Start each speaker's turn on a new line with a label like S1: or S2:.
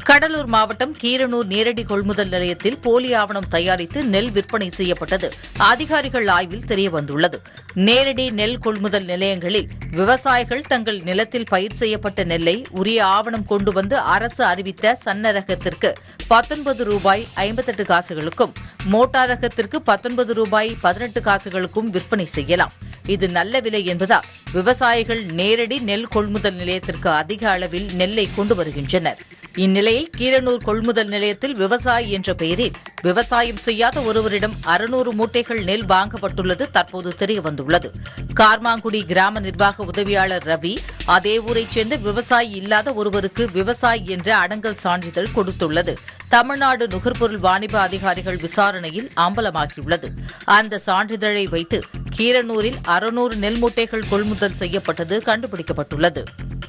S1: கடலூர் மாவட்டம் கீரனூர் நேரடி கொள்முதல் நிலையத்தில் போலி ஆவணம் தயாரித்து நெல் விற்பனை செய்யப்பட்டது அதிகாரிகள் ஆய்வில் தெரியவந்துள்ளது நேரடி நெல் கொள்முதல் நிலையங்களில் விவசாயிகள் தங்கள் நிலத்தில் பயிர் செய்யப்பட்ட நெல்லை உரிய ஆவணம் கொண்டு வந்து அரசு அறிவித்த சன்ன ரகத்திற்கு பத்தொன்பது ரூபாய் ஐம்பத்தெட்டு காசுகளுக்கும் மோட்டார் ரகத்திற்கு பத்தொன்பது ரூபாய் பதினெட்டு காசுகளுக்கும் விற்பனை செய்யலாம் இது நல்ல விலை என்பதால் விவசாயிகள் நேரடி நெல் கொள்முதல் நிலையத்திற்கு அதிக அளவில் நெல்லை கொண்டு வருகின்றனர் இந்நிலையில் கீரனூர் கொள்முதல் நிலையத்தில் விவசாயி என்ற பெயரில் விவசாயம் செய்யாத ஒருவரிடம் அறுநூறு மூட்டைகள் நெல் வாங்கப்பட்டுள்ளது தற்போது தெரியவந்துள்ளது கார்மாங்குடி கிராம நிர்வாக உதவியாளர் ரவி அதே ஊரைச் சேர்ந்த விவசாயி இல்லாத ஒருவருக்கு விவசாயி என்ற அடங்கல் சான்றிதழ் கொடுத்துள்ளது தமிழ்நாடு நுகர்பொருள் வாணிப அதிகாரிகள் விசாரணையில் அம்பலமாகியுள்ளது அந்த சான்றிதழை வைத்து கீரனூரில் அறுநூறு நெல் மூட்டைகள் கொள்முதல் செய்யப்பட்டது கண்டுபிடிக்கப்பட்டுள்ளது